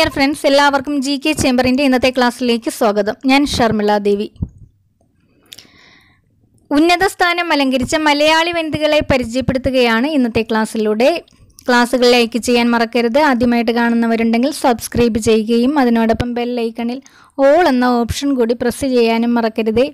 dear friends എല്ലാവർക്കും G K ചേംബറിൻ്റെ ഇന്നത്തെ ക്ലാസ്സിലേക്ക് സ്വാഗതം ഞാൻ ഷർമിള ദേവി ഉന്നത സ്ഥാനം അലങ്കരിച്ച മലയാളി വനിതകളെ പരിചയപ്പെടുത്തുകയാണ് ഇന്നത്തെ ക്ലാസ്സിലൂടെ ക്ലാസ്സുകൾ ലൈക്ക് ചെയ്യാൻ മറക്കരുത് ആദ്യമായിട്ട് കാണുന്നവരുണ്ടെങ്കിൽ സബ്സ്ക്രൈബ് ചെയ്യുകയും അതിനോടൊപ്പം ബെൽ ഐക്കണിൽ ഓൾ എന്ന ഓപ്ഷൻ കൂടി പ്രസ് ചെയ്യാനും മറക്കരുതേ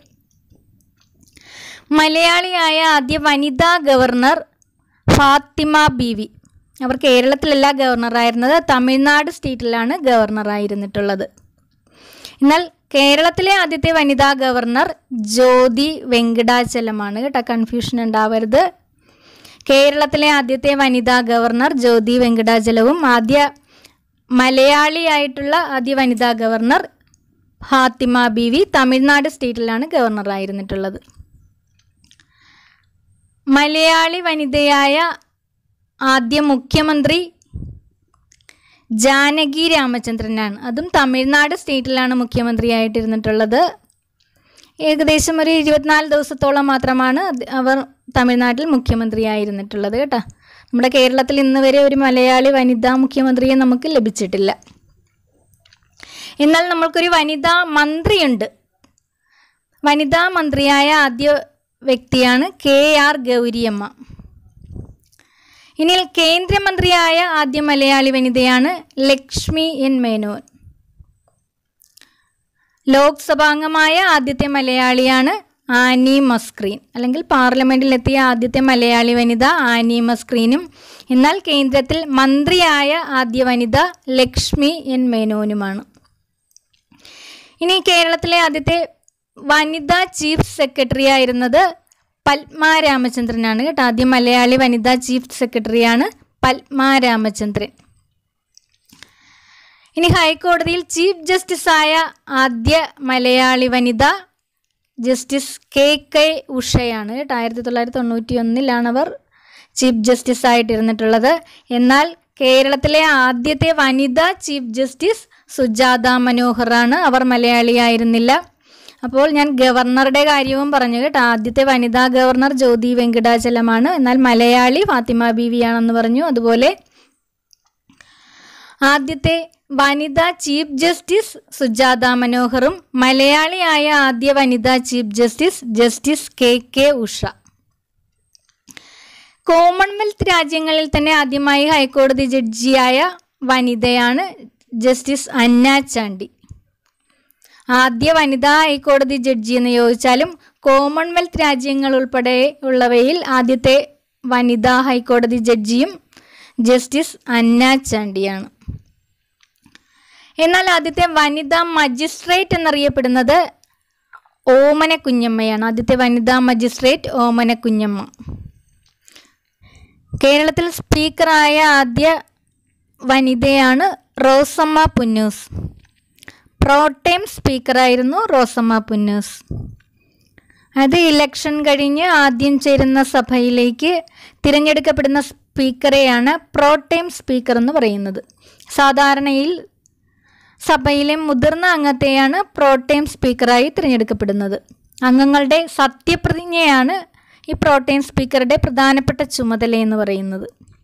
മലയാളിയായ ആദ്യ വനിതാ ഗവർണർ ഫാത്തിമ ബീവി അവർ കേരളത്തിലല്ല ഗവർണറായിരുന്നത് തമിഴ്നാട് സ്റ്റേറ്റിലാണ് ഗവർണറായിരുന്നിട്ടുള്ളത് എന്നാൽ കേരളത്തിലെ ആദ്യത്തെ വനിതാ ഗവർണർ ജ്യോതി വെങ്കടാചലമാണ് കേട്ടോ കൺഫ്യൂഷൻ ഉണ്ടാവരുത് കേരളത്തിലെ ആദ്യത്തെ വനിതാ ഗവർണർ ജ്യോതി വെങ്കടാചലവും ആദ്യ മലയാളിയായിട്ടുള്ള ആദ്യ വനിതാ ഗവർണർ ഫാത്തിമ ബീവി തമിഴ്നാട് സ്റ്റേറ്റിലാണ് ഗവർണറായിരുന്നിട്ടുള്ളത് മലയാളി വനിതയായ ആദ്യ മുഖ്യമന്ത്രി ജാനകി രാമചന്ദ്രനാണ് അതും തമിഴ്നാട് സ്റ്റേറ്റിലാണ് മുഖ്യമന്ത്രിയായിട്ടിരുന്നിട്ടുള്ളത് ഏകദേശം ഒരു ഇരുപത്തിനാല് ദിവസത്തോളം മാത്രമാണ് അത് അവർ തമിഴ്നാട്ടിൽ മുഖ്യമന്ത്രിയായിരുന്നിട്ടുള്ളത് കേട്ടോ നമ്മുടെ കേരളത്തിൽ ഇന്ന് വരെ ഒരു മലയാളി വനിതാ മുഖ്യമന്ത്രിയെ നമുക്ക് ലഭിച്ചിട്ടില്ല എന്നാൽ നമ്മൾക്കൊരു വനിതാ മന്ത്രിയുണ്ട് വനിതാ മന്ത്രിയായ ആദ്യ വ്യക്തിയാണ് കെ ആർ ഗൗരിയമ്മ ഇനി കേന്ദ്രമന്ത്രിയായ ആദ്യ മലയാളി വനിതയാണ് ലക്ഷ്മി എൻ മേനോൻ ലോക്സഭാംഗമായ ആദ്യത്തെ മലയാളിയാണ് ആനി മസ്ക്രീൻ അല്ലെങ്കിൽ പാർലമെന്റിലെത്തിയ ആദ്യത്തെ മലയാളി വനിത ആനി മസ്ക്രീനും എന്നാൽ കേന്ദ്രത്തിൽ മന്ത്രിയായ ആദ്യ വനിത ലക്ഷ്മി എൻ മേനോനുമാണ് ഇനി കേരളത്തിലെ ആദ്യത്തെ വനിതാ ചീഫ് സെക്രട്ടറി ആയിരുന്നത് പത്മ രാമചന്ദ്രനാണ് കേട്ടോ ആദ്യം മലയാളി വനിതാ ചീഫ് സെക്രട്ടറിയാണ് പത്മ രാമചന്ദ്രൻ ഇനി ഹൈക്കോടതിയിൽ ചീഫ് ജസ്റ്റിസായ ആദ്യ മലയാളി വനിത ജസ്റ്റിസ് കെ കെ ഉഷയാണ് കേട്ടോ ആയിരത്തി തൊള്ളായിരത്തി തൊണ്ണൂറ്റി ഒന്നിലാണ് അവർ ചീഫ് ജസ്റ്റിസ് ആയിട്ടിരുന്നിട്ടുള്ളത് എന്നാൽ കേരളത്തിലെ ആദ്യത്തെ വനിതാ ചീഫ് ജസ്റ്റിസ് സുജാത മനോഹറാണ് അവർ മലയാളിയായിരുന്നില്ല അപ്പോൾ ഞാൻ ഗവർണറുടെ കാര്യവും പറഞ്ഞു കേട്ടോ ആദ്യത്തെ വനിതാ ഗവർണർ ജ്യോതി വെങ്കടാചലമാണ് എന്നാൽ മലയാളി ഫാത്തിമ ബീവിയാണെന്ന് പറഞ്ഞു അതുപോലെ ആദ്യത്തെ വനിതാ ചീഫ് ജസ്റ്റിസ് സുജാത മനോഹറും മലയാളിയായ ആദ്യ വനിതാ chief justice justice K K Usha Commonwealth രാജ്യങ്ങളിൽ തന്നെ ആദ്യമായി ഹൈക്കോടതി ജഡ്ജിയായ വനിതയാണ് ജസ്റ്റിസ് അന്ന ചാണ്ടി ആദ്യ വനിതാ ഹൈക്കോടതി ജഡ്ജി എന്ന് ചോദിച്ചാലും കോമൺവെൽത്ത് രാജ്യങ്ങൾ ഉൾപ്പെടെ ഉള്ളവയിൽ ആദ്യത്തെ വനിതാ ഹൈക്കോടതി ജഡ്ജിയും ജസ്റ്റിസ് അന്ന ചാണ്ടിയാണ് എന്നാൽ ആദ്യത്തെ വനിതാ മജിസ്ട്രേറ്റ് എന്നറിയപ്പെടുന്നത് ഓമന കുഞ്ഞമ്മയാണ് ആദ്യത്തെ വനിതാ മജിസ്ട്രേറ്റ് ഓമന കുഞ്ഞമ്മ കേരളത്തിൽ സ്പീക്കറായ ആദ്യ വനിതയാണ് റോസമ്മ പുന്നൂസ് പ്രോട്ടേം സ്പീക്കറായിരുന്നു റോസമ്മ പുന്നൂസ് അത് ഇലക്ഷൻ കഴിഞ്ഞ് ആദ്യം ചേരുന്ന സഭയിലേക്ക് തിരഞ്ഞെടുക്കപ്പെടുന്ന സ്പീക്കറെയാണ് പ്രോട്ടേം സ്പീക്കർ എന്ന് പറയുന്നത് സാധാരണയിൽ സഭയിലെ മുതിർന്ന അംഗത്തെയാണ് പ്രോട്ടേം സ്പീക്കറായി തിരഞ്ഞെടുക്കപ്പെടുന്നത് അംഗങ്ങളുടെ സത്യപ്രതിജ്ഞയാണ് ഈ പ്രോട്ടേം സ്പീക്കറുടെ പ്രധാനപ്പെട്ട ചുമതല എന്ന് പറയുന്നത്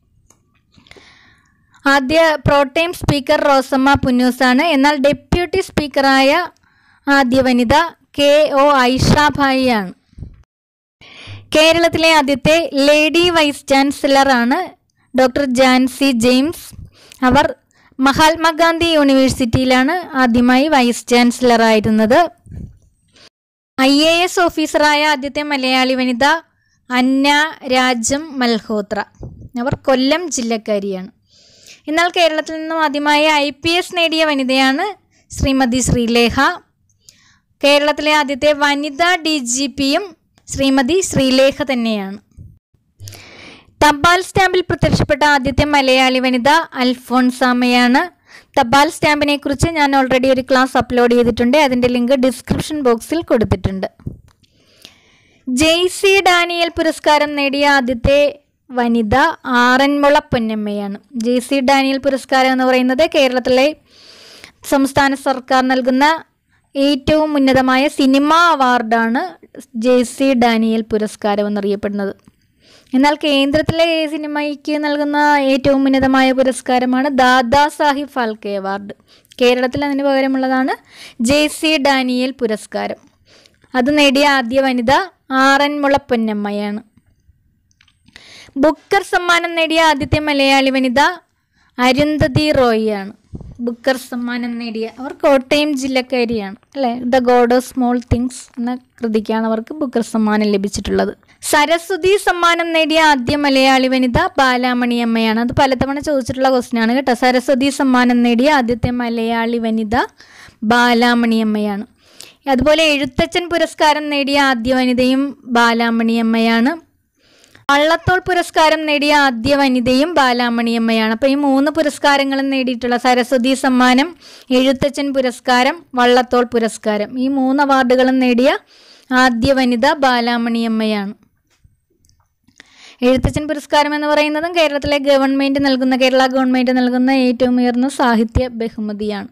ആദ്യ പ്രോട്ടേം സ്പീക്കർ റോസമ്മ പുന്നൂസാണ് എന്നാൽ ഡെപ്യൂട്ടി സ്പീക്കറായ ആദ്യ വനിത കെ ഒ ഐഷാഭായി ആണ് കേരളത്തിലെ ആദ്യത്തെ ലേഡി വൈസ് ചാൻസലറാണ് ഡോക്ടർ ജാൻസി ജെയിംസ് അവർ മഹാത്മാഗാന്ധി യൂണിവേഴ്സിറ്റിയിലാണ് ആദ്യമായി വൈസ് ചാൻസലർ ആയിരുന്നത് ഐ എ എസ് ഓഫീസറായ ആദ്യത്തെ മലയാളി വനിത അന്ന രാജം മൽഹോത്ര അവർ കൊല്ലം ജില്ലക്കാരിയാണ് എന്നാൽ കേരളത്തിൽ നിന്നും ആദ്യമായി ഐ പി എസ് നേടിയ വനിതയാണ് ശ്രീമതി ശ്രീലേഖ കേരളത്തിലെ ആദ്യത്തെ വനിതാ ഡി ജി പിയും ശ്രീമതി ശ്രീലേഖ തന്നെയാണ് തപാൽ സ്റ്റാമ്പിൽ പ്രത്യക്ഷപ്പെട്ട ആദ്യത്തെ മലയാളി വനിത അൽഫോൺസാമയാണ് തപാൽ സ്റ്റാമ്പിനെ കുറിച്ച് ഞാൻ ഓൾറെഡി ഒരു ക്ലാസ് അപ്ലോഡ് ചെയ്തിട്ടുണ്ട് അതിൻ്റെ ലിങ്ക് ഡിസ്ക്രിപ്ഷൻ ബോക്സിൽ കൊടുത്തിട്ടുണ്ട് ജെയ് സി ഡാനിയൽ പുരസ്കാരം നേടിയ ആദ്യത്തെ വനിത ആറന്മുള പൊന്നമ്മയാണ് ജെ സി ഡാനിയൽ പുരസ്കാരം എന്ന് പറയുന്നത് കേരളത്തിലെ സംസ്ഥാന സർക്കാർ നൽകുന്ന ഏറ്റവും ഉന്നതമായ സിനിമ അവാർഡാണ് ജെ സി ഡാനിയൽ പുരസ്കാരം എന്നറിയപ്പെടുന്നത് എന്നാൽ കേന്ദ്രത്തിലെ സിനിമയ്ക്ക് നൽകുന്ന ഏറ്റവും ഉന്നതമായ പുരസ്കാരമാണ് ദാദാ സാഹിബ് ഫാൽക്കെ അവാർഡ് കേരളത്തിൽ അതിന് പകരമുള്ളതാണ് ജെ സി ഡാനിയൽ പുരസ്കാരം അത് നേടിയ ആദ്യ വനിത ആർ എൻ മുളപ്പൊന്നമ്മയാണ് ബുക്കർ സമ്മാനം നേടിയ ആദ്യത്തെ മലയാളി വനിത അരുന്ധതി റോയിയാണ് ബുക്കർ സമ്മാനം നേടിയ അവർ കോട്ടയം ജില്ലക്കാരിയാണ് അല്ലേ the God of small things എന്ന കൃതിക്കാണ് അവർക്ക് ബുക്കർ സമ്മാനം ലഭിച്ചിട്ടുള്ളത് സരസ്വതി സമ്മാനം നേടിയ ആദ്യ മലയാളി വനിത ബാലാമണിയമ്മയാണ് അത് പലതവണ ചോദിച്ചിട്ടുള്ള ക്വസ്റ്റ്യൻ ആണ് കേട്ടോ സരസ്വതി സമ്മാനം നേടിയ ആദ്യത്തെ മലയാളി വനിത ബാലാമണിയമ്മയാണ് അതുപോലെ എഴുത്തച്ഛൻ പുരസ്കാരം നേടിയ ആദ്യ വനിതയും ബാലാമണിയമ്മയാണ് വള്ളത്തോൾ പുരസ്കാരം നേടിയ ആദ്യ വനിതയും ബാലാമണിയമ്മയാണ് അപ്പോൾ ഈ മൂന്ന് പുരസ്കാരങ്ങളും നേടിയിട്ടുള്ള സരസ്വതി സമ്മാനം എഴുത്തച്ഛൻ പുരസ്കാരം വള്ളത്തോൾ പുരസ്കാരം ഈ മൂന്ന് അവാർഡുകളും നേടിയ ആദ്യ വനിത ബാലാമണിയമ്മയാണ് എഴുത്തച്ഛൻ പുരസ്കാരം എന്ന് പറയുന്നതും കേരളത്തിലെ ഗവൺമെൻറ് നൽകുന്ന കേരള ഗവൺമെൻറ് നൽകുന്ന ഏറ്റവും ഉയർന്ന സാഹിത്യ ബഹുമതിയാണ്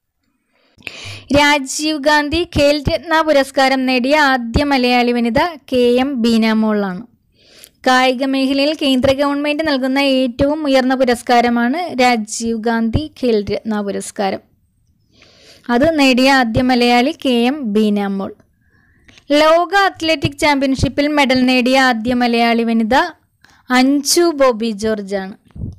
രാജീവ് ഗാന്ധി ഖേൽ രത്ന പുരസ്കാരം നേടിയ ആദ്യ മലയാളി വനിത കെ എം ബീനാമോളാണ് കായിക മേഖലയിൽ കേന്ദ്ര ഗവൺമെൻറ് നൽകുന്ന ഏറ്റവും ഉയർന്ന പുരസ്കാരമാണ് രാജീവ് ഗാന്ധി ഖേൽ രത്ന പുരസ്കാരം അത് നേടിയ ആദ്യ മലയാളി കെ എം ബീനാമോൾ ലോക അത്ലറ്റിക് ചാമ്പ്യൻഷിപ്പിൽ മെഡൽ നേടിയ ആദ്യ മലയാളി വനിത അഞ്ചു ബോബി ജോർജാണ്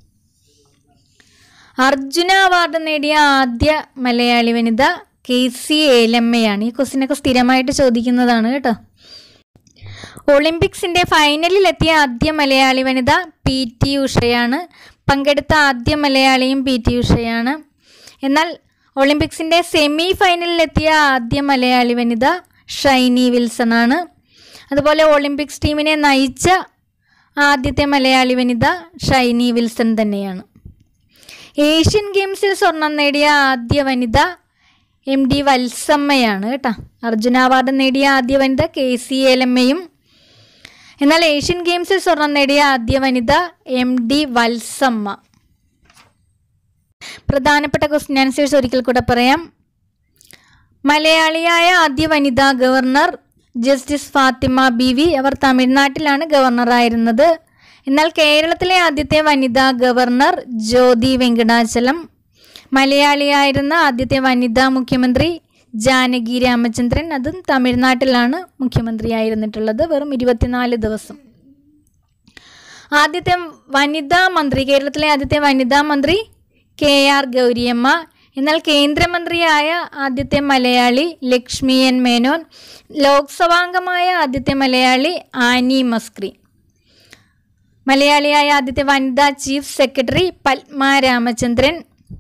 അർജുന അവാർഡ് നേടിയ ആദ്യ മലയാളി വനിത കെ സി ഏലമ്മയാണ് ഈ ക്വസ്റ്റിനൊക്കെ സ്ഥിരമായിട്ട് ചോദിക്കുന്നതാണ് കേട്ടോ ഒളിമ്പിക്സിന്റെ ഫൈനലിലെത്തിയ ആദ്യ മലയാളി വനിത പി ടി ഉഷയാണ് പങ്കെടുത്ത ആദ്യ മലയാളിയും പി ടി ഉഷയാണ് എന്നാൽ ഒളിമ്പിക്സിന്റെ സെമി ഫൈനലിലെത്തിയ ആദ്യ മലയാളി വനിത ഷൈനി വിൽസൺ ആണ് അതുപോലെ ഒളിമ്പിക്സ് ടീമിനെ നയിച്ച ആദ്യത്തെ മലയാളി വനിത ഷൈനി വിൽസൺ തന്നെയാണ് ഏഷ്യൻ ഗെയിംസിൽ സ്വർണം നേടിയ ആദ്യ വനിത എം ഡി വത്സമ്മയാണ് കേട്ടോ അർജുന അവാർഡ് നേടിയ ആദ്യ വനിത കെ സി ഏലമ്മയും എന്നാൽ ഏഷ്യൻ ഗെയിംസിൽ സ്വർണം നേടിയ ആദ്യ വനിത എം ഡി വത്സമ്മ പ്രധാനപ്പെട്ട ക്വസ്റ്റ്യൻ ആൻസേഴ്സ് ഒരിക്കൽ കൂടെ പറയാം മലയാളിയായ ആദ്യ വനിതാ governor justice Fathima B V അവർ തമിഴ്നാട്ടിലാണ് ഗവർണറായിരുന്നത് എന്നാൽ കേരളത്തിലെ ആദ്യത്തെ വനിതാ ഗവർണർ ജ്യോതി വെങ്കടാചലം മലയാളിയായിരുന്ന ആദ്യത്തെ വനിതാ മുഖ്യമന്ത്രി ജാനകി രാമചന്ദ്രൻ അതും തമിഴ്നാട്ടിലാണ് മുഖ്യമന്ത്രിയായിരുന്നിട്ടുള്ളത് വെറും ഇരുപത്തിനാല് ദിവസം ആദ്യത്തെ വനിതാ മന്ത്രി കേരളത്തിലെ ആദ്യത്തെ വനിതാ മന്ത്രി കെ ആർ ഗൗരിയമ്മ എന്നാൽ കേന്ദ്രമന്ത്രിയായ ആദ്യത്തെ മലയാളി ലക്ഷ്മി എൻ മേനോൻ ലോക്സഭാംഗമായ ആദ്യത്തെ മലയാളി ആനി മസ്ക്രി മലയാളിയായ ആദ്യത്തെ വനിതാ ചീഫ് സെക്രട്ടറി പത്മ രാമചന്ദ്രൻ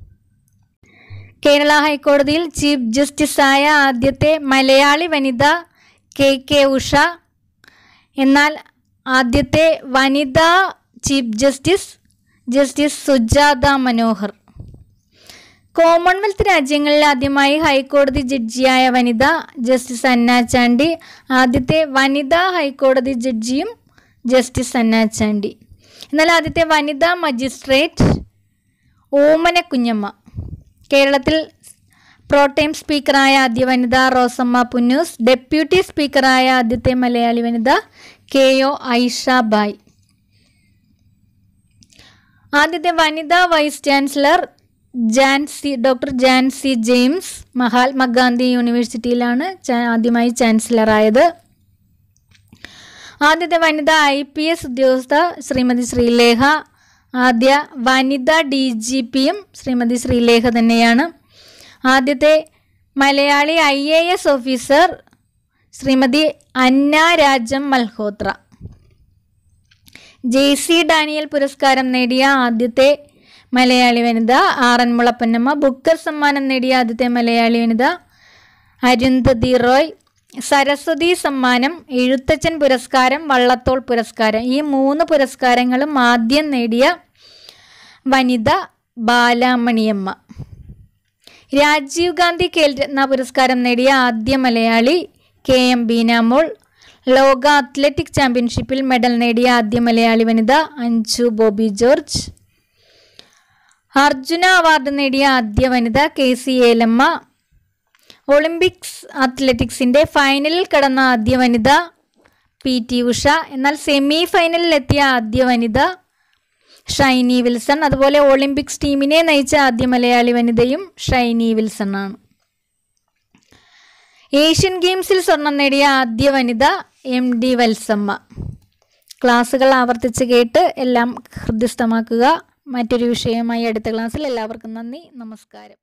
കേരള ഹൈക്കോടതിയിൽ ചീഫ് ജസ്റ്റിസായ ആദ്യത്തെ മലയാളി വനിത കെ കെ ഉഷ എന്നാൽ ആദ്യത്തെ വനിതാ chief justice justice Sujatha Manohar Commonwealth രാജ്യങ്ങളിൽ ആദ്യമായി ഹൈക്കോടതി ജഡ്ജിയായ വനിത ജസ്റ്റിസ് അന്ന ചാണ്ടി ആദ്യത്തെ വനിതാ ഹൈക്കോടതി ജഡ്ജിയും ജസ്റ്റിസ് അന്ന ചാണ്ടി എന്നാൽ ആദ്യത്തെ വനിതാ മജിസ്ട്രേറ്റ് ഓമന കുഞ്ഞമ്മ കേരളത്തിൽ പ്രോട്ടൈം സ്പീക്കറായ ആദ്യ വനിത റോസമ്മ പുന്നൂസ് ഡെപ്യൂട്ടി സ്പീക്കറായ ആദ്യത്തെ മലയാളി വനിത കെ ഒ ഐഷ ബായ് ആദ്യത്തെ വനിതാ vice chancellor Jancy doctor Jancy James Mahatma Gandhi യൂണിവേഴ്സിറ്റിയിലാണ് ചാ- ആദ്യമായി ചാൻസലറായത് ആദ്യത്തെ വനിതാ ഐ പി എസ് ഉദ്യോഗസ്ഥ ശ്രീമതി ശ്രീലേഖ ആദ്യ വനിതാ ഡി ജി പിയും ശ്രീമതി ശ്രീലേഖ തന്നെയാണ് ആദ്യത്തെ മലയാളി I A S officer Shrimati Anna Rajam Malhotra J C Daniel പുരസ്കാരം നേടിയ ആദ്യത്തെ മലയാളി വനിത ആർ എൻ മുളപ്പന്നമ്മ ബുക്കർ സമ്മാനം നേടിയ ആദ്യത്തെ മലയാളി വനിത അരുന്ധതി റോയ് സരസ്വതി സമ്മാനം എഴുത്തച്ഛൻ പുരസ്കാരം വള്ളത്തോൾ പുരസ്കാരം ഈ മൂന്ന് പുരസ്കാരങ്ങളും ആദ്യം നേടിയ വനിത ബാലാമണിയമ്മ രാജീവ് ഗാന്ധി ഖേൽരത്ന പുരസ്കാരം നേടിയ ആദ്യ മലയാളി കെ എം ബീനാമോൾ ലോക അത്ലറ്റിക് ചാമ്പ്യൻഷിപ്പിൽ മെഡൽ നേടിയ ആദ്യ മലയാളി വനിത Anju Bobby George Arjuna award നേടിയ ആദ്യ വനിത കെ സി ഏലമ്മ ഒളിമ്പിക്സ് അത്ലറ്റിക്സിൻ്റെ ഫൈനലിൽ കടന്ന ആദ്യ വനിത പി ടി ഉഷ എന്നാൽ സെമി ഫൈനലിലെത്തിയ ആദ്യ വനിത ഷൈനി വിൽസൺ അതുപോലെ ഒളിമ്പിക്സ് ടീമിനെ നയിച്ച ആദ്യ മലയാളി വനിതയും ഷൈനി വിൽസൺ ആണ് ഏഷ്യൻ ഗെയിംസിൽ സ്വർണം നേടിയ ആദ്യ വനിത എം ഡി വത്സമ്മ ക്ലാസ്സുകൾ ആവർത്തിച്ച് കേട്ട് എല്ലാം ഹൃദ്യസ്ഥമാക്കുക മറ്റൊരു വിഷയമായി അടുത്ത ക്ലാസ്സിൽ എല്ലാവർക്കും നന്ദി നമസ്കാരം